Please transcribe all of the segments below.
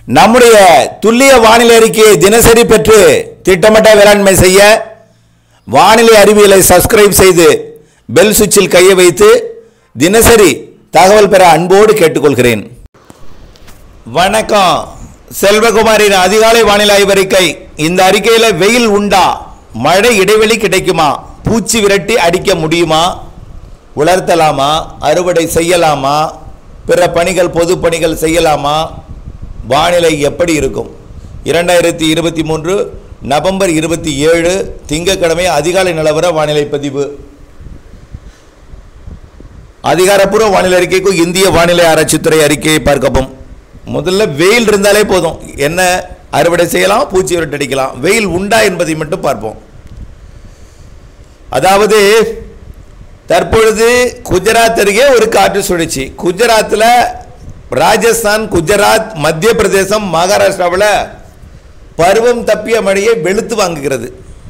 நம்முடைய துல்லிய வானிலை அறிக்கையை தினசரி பெற்று திட்டமிட்ட வேளாண்மை செய்ய வானிலை அறிவியலை சப்ஸ்கிரைப் செய்து பெல் சுவிட்சில் கையை வைத்து தினசரி தகவல் பெற அன்போடு கேட்டுக்கொள்கிறேன் வணக்கம் செல்வகுமாரின் அதிகாலை வானிலை ஆய்வறிக்கை இந்த அறிக்கையில் வெயில் உண்டா மழை இடைவெளி கிடைக்குமா பூச்சி விரட்டி அடிக்க முடியுமா உலர்த்தலாமா அறுவடை செய்யலாமா பிற பணிகள் பொது பணிகள் செய்யலாமா வானிலை எப்படி இருக்கும் இரண்டாயிரத்தி இருபத்தி மூன்று நவம்பர் இருபத்தி ஏழு திங்கட்கிழமை அதிகாலை நிலவர வானிலை பதிவு அதிகாரப்பூர்வ வானிலை அறிக்கைக்கும் இந்திய வானிலை ஆராய்ச்சித்துறை அறிக்கையை பார்க்கவும் முதல்ல வெயில் இருந்தாலே போதும் என்ன அறுவடை செய்யலாம் பூச்சி விரட்டு அடிக்கலாம் வெயில் உண்டா என்பதை மட்டும் பார்ப்போம் அதாவது தற்பொழுது குஜராத் அருகே ஒரு காற்று சுழற்சி குஜராத்தில் ராஜஸ்தான் குஜராத் மத்திய பிரதேசம் மகாராஷ்டிராவில் பருவம் தப்பிய மழையை வெளுத்து வாங்குகிறது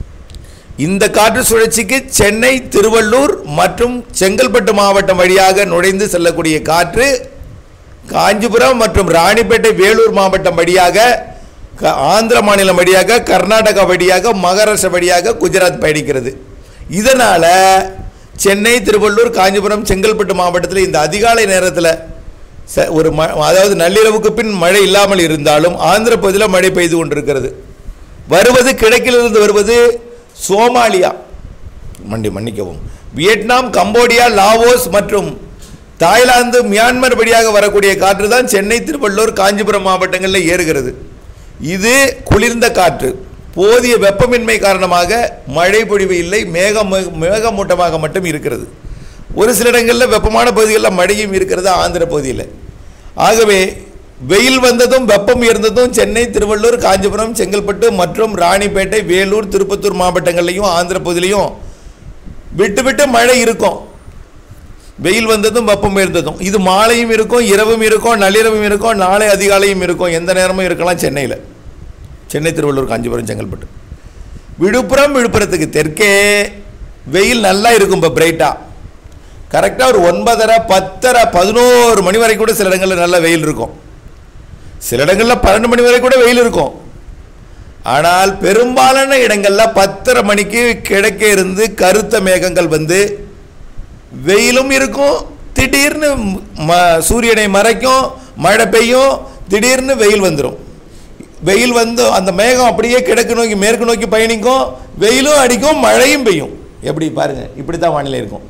இந்த காற்று சுழற்சிக்கு சென்னை திருவள்ளூர் மற்றும் செங்கல்பட்டு மாவட்டம் வழியாக நுழைந்து செல்லக்கூடிய காற்று காஞ்சிபுரம் மற்றும் ராணிப்பேட்டை வேலூர் மாவட்டம் வழியாக க- ஆந்திர மாநிலம் வழியாக கர்நாடகா வழியாக மகாராஷ்டிரா வழியாக குஜராத் பயணிக்கிறது இதனால் சென்னை திருவள்ளூர் காஞ்சிபுரம் செங்கல்பட்டு மாவட்டத்தில் இந்த அதிகாலை நேரத்தில் ச- ஒரு ம அதாவது நள்ளிரவுக்கு பின் மழை இல்லாமல் இருந்தாலும் ஆந்திர பகுதியில் மழை பெய்து கொண்டிருக்கிறது வருவது கிழக்கிலிருந்து வருவது சோமாலியா மண்டி மன்னிக்கவும் வியட்நாம் கம்போடியா லாவோஸ் மற்றும் தாய்லாந்து மியான்மர் வழியாக வரக்கூடிய காற்று தான் சென்னை திருவள்ளூர் காஞ்சிபுரம் மாவட்டங்களில் ஏறுகிறது இது குளிர்ந்த காற்று போதிய வெப்பமின்மை காரணமாக மழை பொழிவு இல்லை மேகம் மேகமூட்டமாக மட்டும் இருக்கிறது ஒரு சில இடங்களில் வெப்பமான பகுதிகளில் மழையும் இருக்கிறது ஆந்திர பகுதியில் ஆகவே வெயில் வந்ததும் வெப்பம் இருந்ததும் சென்னை திருவள்ளூர் காஞ்சிபுரம் செங்கல்பட்டு மற்றும் ராணிப்பேட்டை வேலூர் திருப்பத்தூர் மாவட்டங்கள்லையும் ஆந்திர பகுதியிலையும் விட்டு விட்டு மழை இருக்கும் வெயில் வந்ததும் வெப்பம் இருந்ததும் இது மாலையும் இருக்கும் இரவும் இருக்கும் நள்ளிரவும் இருக்கும் நாளை அதிகாலையும் இருக்கும் எந்த நேரமும் இருக்கலாம் சென்னையில் சென்னை திருவள்ளூர் காஞ்சிபுரம் செங்கல்பட்டு விழுப்புரம் விழுப்புரத்துக்கு தெற்கே வெயில் நல்லா இருக்கும் இப்போ பிரைட்டாக கரெக்டாக ஒரு ஒன்பதரை பத்தரை பதினோரு மணி வரைக்கும் கூட சில இடங்களில் நல்ல வெயில் இருக்கும் சில இடங்களில் பன்னெண்டு மணி வரை கூட வெயில் இருக்கும் ஆனால் பெரும்பாலான இடங்களில் பத்தரை மணிக்கு கிழக்கே இருந்து கருத்த மேகங்கள் வந்து வெயிலும் இருக்கும் திடீர்னு ம சூரியனை மறைக்கும் மழை பெய்யும் திடீர்னு வெயில் வந்துடும் வெயில் வந்து அந்த மேகம் அப்படியே கிழக்கு நோக்கி மேற்கு நோக்கி பயணிக்கும் வெயிலும் அடிக்கும் மழையும் பெய்யும் எப்படி பாருங்க இப்படி தான் வானிலை இருக்கும்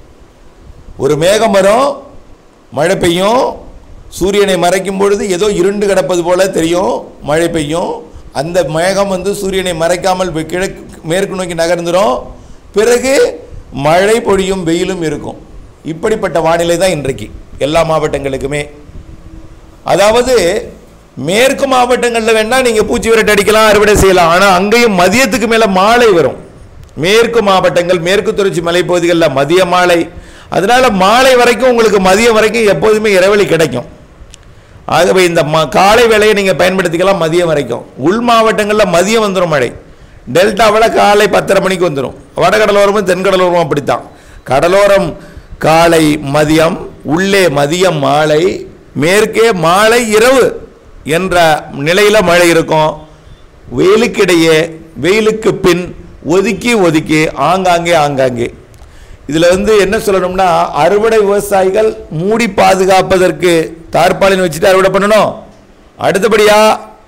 ஒரு மேகம் வரும் மழை பெய்யும் சூரியனை மறைக்கும் பொழுது ஏதோ இருண்டு கிடப்பது போல தெரியும் மழை பெய்யும் அந்த மேகம் வந்து சூரியனை மறைக்காமல் வெ- கிழக்கு மேற்கு நோக்கி நகர்ந்துடும் பிறகு மழை பொழியும் வெயிலும் இருக்கும் இப்படிப்பட்ட வானிலை தான் இன்றைக்கு எல்லா மாவட்டங்களுக்குமே அதாவது மேற்கு மாவட்டங்களில் வேணால் நீங்கள் பூச்சி விரட்டு அடிக்கலாம் அறுவடை செய்யலாம் ஆனால் அங்கேயும் மதியத்துக்கு மேலே மாலை வரும் மேற்கு மாவட்டங்கள் மேற்கு தொடர்ச்சி மலைப்பகுதிகளில் மதிய மாலை அதனால மாலை வரைக்கும் உங்களுக்கு மதியம் வரைக்கும் எப்போதுமே இடைவெளி கிடைக்கும் ஆகவே இந்த ம காலை வேலையை நீங்கள் பயன்படுத்திக்கலாம் மதியம் வரைக்கும் உள் மாவட்டங்களில் மதியம் வந்துடும் மழை டெல்டாவில் காலை பத்தரை மணிக்கு வந்துடும் வடகடலோரமும் தென்கடலோரமும் அப்படித்தான் கடலோரம் காலை மதியம் உள்ளே மதியம் மாலை மேற்கே மாலை இரவு என்ற நிலையில் மழை இருக்கும் வெயிலுக்கிடையே வெயிலுக்கு பின் ஒதுக்கி ஒதுக்கி ஆங்காங்கே ஆங்காங்கே இதில் வந்து என்ன சொல்லணும்னா அறுவடை விவசாயிகள் மூடி பாதுகாப்பதற்கு தார்பாலின் வச்சுட்டு அறுவடை பண்ணணும் அடுத்தபடியா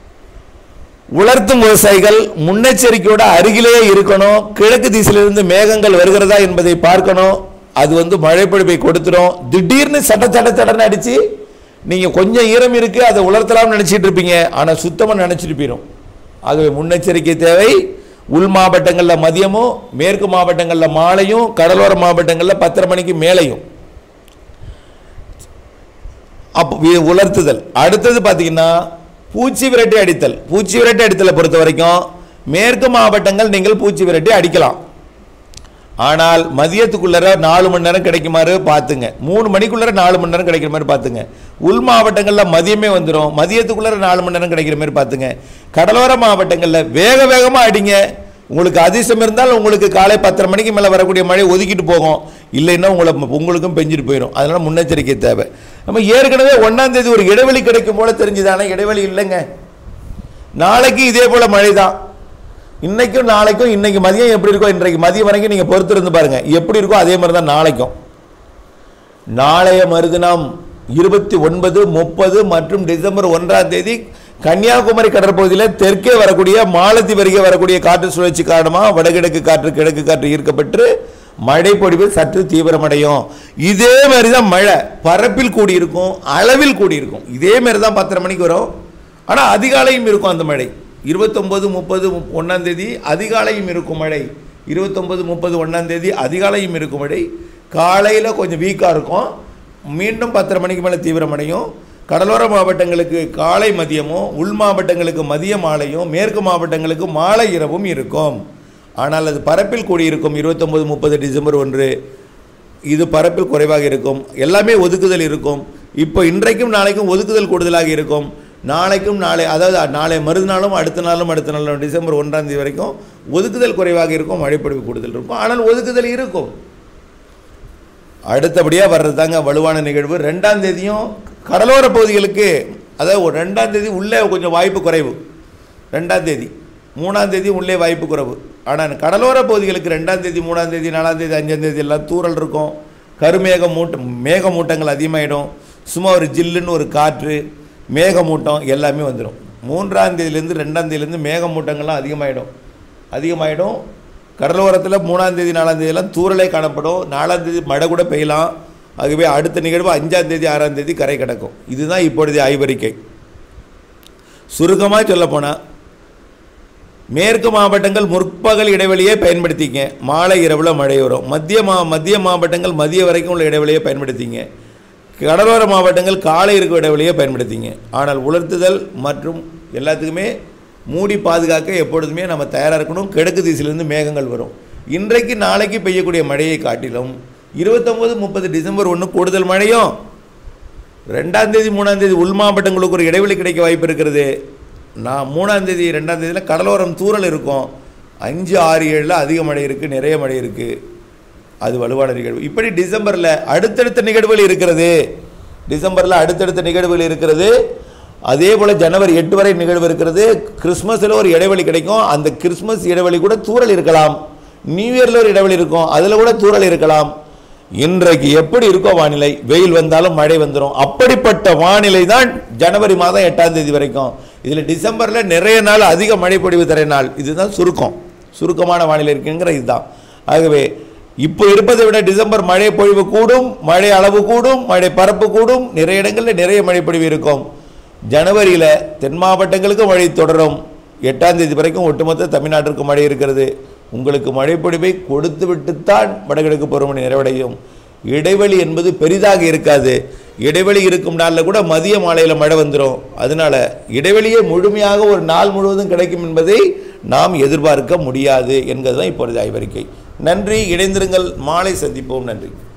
உலர்த்தும் விவசாயிகள் முன்னெச்சரிக்கையோட அருகிலே இருக்கணும் கிழக்கு திசையிலிருந்து மேகங்கள் வருகிறதா என்பதை பார்க்கணும் அது வந்து மழை பொழிவை கொடுத்துரும் திடீர்னு சட்ட சட்ட சடன்னு அடிச்சு நீங்க கொஞ்சம் ஈரம் இருக்கு அதை உலர்த்தலாம்னு நினைச்சிட்டு இருப்பீங்க ஆனா சுத்தமா நினைச்சிட்டு போயிடும் ஆகவே முன்னெச்சரிக்கை தேவை உள் மாவட்டங்களில் மதியமும் மேற்கு மாவட்டங்களில் மாலையும் கடலோர மாவட்டங்களில் பத்தரை மணிக்கு மேலையும் அப்போ வி- உலர்த்துதல் அடுத்தது பார்த்தீங்கன்னா பூச்சி விரட்டி அடித்தல் பூச்சி விரட்டி அடித்தலை பொறுத்த வரைக்கும் மேற்கு மாவட்டங்கள் நீங்கள் பூச்சி விரட்டி அடிக்கலாம் ஆனால் மதியத்துக்குள்ளர நாலு மணி நேரம் கிடைக்குமாறு பார்த்துங்க மூணு மணிக்குள்ளர நாலு மணி நேரம் கிடைக்கிற மாதிரி பார்த்துங்க உள் மாவட்டங்களில் மதியமே வந்துடும் மதியத்துக்குள்ளர நாலு மணி நேரம் கிடைக்கிற மாதிரி பார்த்துங்க கடலோர மாவட்டங்களில் வேக வேகமாக அடிங்க உங்களுக்கு அதிர்ஷ்டம் இருந்தால் உங்களுக்கு காலை பத்தரை மணிக்கு மேலே வரக்கூடிய மழை ஒதுக்கிட்டு போகும் இல்லைன்னா உங்களை உங்களுக்கும் பெஞ்சிட்டு போயிடும் அதனால் முன்னெச்சரிக்கை தேவை நம்ம ஏற்கனவே ஒன்றாம் தேதி ஒரு இடைவெளி கிடைக்கும் போல தெரிஞ்சுது ஆனால் இடைவெளி இல்லைங்க நாளைக்கு இதே போல மழை தான் இன்னைக்கும் நாளைக்கும் இன்னைக்கு மதியம் எப்படி இருக்கோ இன்றைக்கு மதியம் வரைக்கும் நீங்கள் பொறுத்திருந்து பாருங்க எப்படி இருக்கோ அதே மாதிரி தான் நாளைக்கும் நாளைய மறுதினம் இருபத்தி ஒன்பது முப்பது மற்றும் டிசம்பர் ஒன்றாம் தேதி கன்னியாகுமரி கடற்பகுதியில் தெற்கே வரக்கூடிய மாலத்தீவு அருகே வரக்கூடிய காற்று சுழற்சி காரணமாக வடகிழக்கு காற்று கிழக்கு காற்று ஈர்க்கப்பட்டு மழை பொழிவு சற்று தீவிரமடையும் இதே மாதிரி தான் மழை பரப்பில் கூடியிருக்கும் அளவில் கூடியிருக்கும் இதே மாதிரி தான் பத்தரை மணிக்கு வரும் ஆனால் அதிகாலையும் இருக்கும் அந்த மழை இருபத்தொம்பது முப்பது ஒன்றாம் தேதி அதிகாலையும் இருக்கும் மழை இருபத்தொம்பது முப்பது ஒன்றாம் தேதி அதிகாலையும் இருக்கும் மழை காலையில் கொஞ்சம் வீக்காக இருக்கும் மீண்டும் பத்தரை மணிக்கு மேலே தீவிரமடையும் கடலோர மாவட்டங்களுக்கு காலை மதியமும் உள் மாவட்டங்களுக்கு மதிய மாலையும் மேற்கு மாவட்டங்களுக்கு மாலை இரவும் இருக்கும் ஆனால் அது பரப்பில் கூடியிருக்கும் இருபத்தொம்பது முப்பது டிசம்பர் ஒன்று இது பரப்பில் குறைவாக இருக்கும் எல்லாமே ஒதுக்குதல் இருக்கும் இப்போ இன்றைக்கும் நாளைக்கும் ஒதுக்குதல் கூடுதலாக இருக்கும் நாளைக்கும் நாளை அதாவது நாளை மறுநாளும் அடுத்த நாளும் அடுத்த நாளும் டிசம்பர் ஒன்றாம் தேதி வரைக்கும் ஒதுக்குதல் குறைவாக இருக்கும் மழைப்பொழிவு கூடுதல் இருக்கும் ஆனால் ஒதுக்குதல் இருக்கும் அடுத்தபடியாக வர்றது தாங்க வலுவான நிகழ்வு ரெண்டாம் தேதியும் கடலோர பகுதிகளுக்கு அதாவது ஒரு ரெண்டாம் தேதி உள்ளே கொஞ்சம் வாய்ப்பு குறைவு ரெண்டாம் தேதி மூணாம் தேதி உள்ளே வாய்ப்பு குறைவு ஆனால் கடலோர பகுதிகளுக்கு ரெண்டாம் தேதி மூணாம் தேதி நாலாம் தேதி அஞ்சாம் தேதி எல்லாம் தூறல் இருக்கும் கருமேக மூட்டம் மேகமூட்டங்கள் அதிகமாகிடும் சும்மா ஒரு ஜில்லுன்னு ஒரு காற்று மேகமூட்டம் எல்லாமே வந்துடும் மூன்றாம் தேதியிலேருந்து ரெண்டாம் தேதியிலேருந்து மேகமூட்டங்கள்லாம் அதிகமாகிடும் அதிகமாகிடும் கடலோரத்தில் மூணாம் தேதி நாலாம் தேதியெல்லாம் தூறலே காணப்படும் நாலாம் தேதி மழை கூட பெய்யலாம் ஆகவே அடுத்த நிகழ்வு அஞ்சாம் தேதி ஆறாம் தேதி கரை கிடக்கும் இதுதான் இப்பொழுதைய ஆய்வறிக்கை சுருக்கமாக சொல்லப்போனால் மேற்கு மாவட்டங்கள் முற்பகல் இடைவெளியை பயன்படுத்திங்க மாலை இரவில் மழை வரும் மத்திய மா மத்திய மாவட்டங்கள் மதிய வரைக்கும் உள்ள இடைவெளியை பயன்படுத்திங்க கடலோர மாவட்டங்கள் காலை இருக்கும் இடைவெளியை பயன்படுத்திங்க ஆனால் உலர்த்துதல் மற்றும் எல்லாத்துக்குமே மூடி பாதுகாக்க எப்பொழுதுமே நம்ம தயாராக இருக்கணும் கிழக்கு திசையிலிருந்து மேகங்கள் வரும் இன்றைக்கு நாளைக்கு பெய்யக்கூடிய மழையை காட்டிலும் இருபத்தொம்போது முப்பது டிசம்பர் ஒன்று கூடுதல் மழையும் ரெண்டாம் தேதி மூணாம் தேதி உள் மாவட்டங்களுக்கு ஒரு இடைவெளி கிடைக்க வாய்ப்பு இருக்கிறது நான் மூணாம் தேதி ரெண்டாம் தேதியில் கடலோரம் தூறல் இருக்கும் அஞ்சு ஆறு ஏழில் அதிக மழை இருக்குது நிறைய மழை இருக்குது அது வலுவான நிகழ்வு இப்படி டிசம்பரில் அடுத்தடுத்த நிகழ்வுகள் இருக்கிறது டிசம்பரில் அடுத்தடுத்த நிகழ்வுகள் இருக்கிறது அதே போல் ஜனவரி எட்டு வரை நிகழ்வு இருக்கிறது கிறிஸ்மஸில் ஒரு இடைவெளி கிடைக்கும் அந்த கிறிஸ்மஸ் இடைவெளி கூட தூறல் இருக்கலாம் நியூ இயரில் ஒரு இடைவெளி இருக்கும் அதில் கூட தூறல் இருக்கலாம் இன்றைக்கு எப்படி இருக்கோ வானிலை வெயில் வந்தாலும் மழை வந்துடும் அப்படிப்பட்ட வானிலை தான் ஜனவரி மாதம் எட்டாம் தேதி வரைக்கும் இதில் டிசம்பரில் நிறைய நாள் அதிக மழை பொழிவு தர நாள் இதுதான் சுருக்கம் சுருக்கமான வானிலை இருக்குங்கிற இதுதான் ஆகவே இப்போ இருப்பதை விட டிசம்பர் மழை பொழிவு கூடும் மழை அளவு கூடும் மழை பரப்பு கூடும் நிறைய இடங்களில் நிறைய மழை பொழிவு இருக்கும் ஜனவரியில் தென் மாவட்டங்களுக்கு மழை தொடரும் எட்டாம் தேதி வரைக்கும் ஒட்டுமொத்த தமிழ்நாட்டிற்கு மழை இருக்கிறது உங்களுக்கு மழைப்பொழிவை கொடுத்து விட்டுத்தான் வடகிழக்கு பருவமழை நிறைவடையும் இடைவெளி என்பது பெரிதாக இருக்காது இடைவெளி இருக்கும் நாளில் கூட மதிய மாலையில் மழை வந்துடும் அதனால இடைவெளியே முழுமையாக ஒரு நாள் முழுவதும் கிடைக்கும் என்பதை நாம் எதிர்பார்க்க முடியாது என்பதுதான் இப்பொழுது ஆய்வறிக்கை நன்றி இணைந்திருங்கள் மாலை சந்திப்போம் நன்றி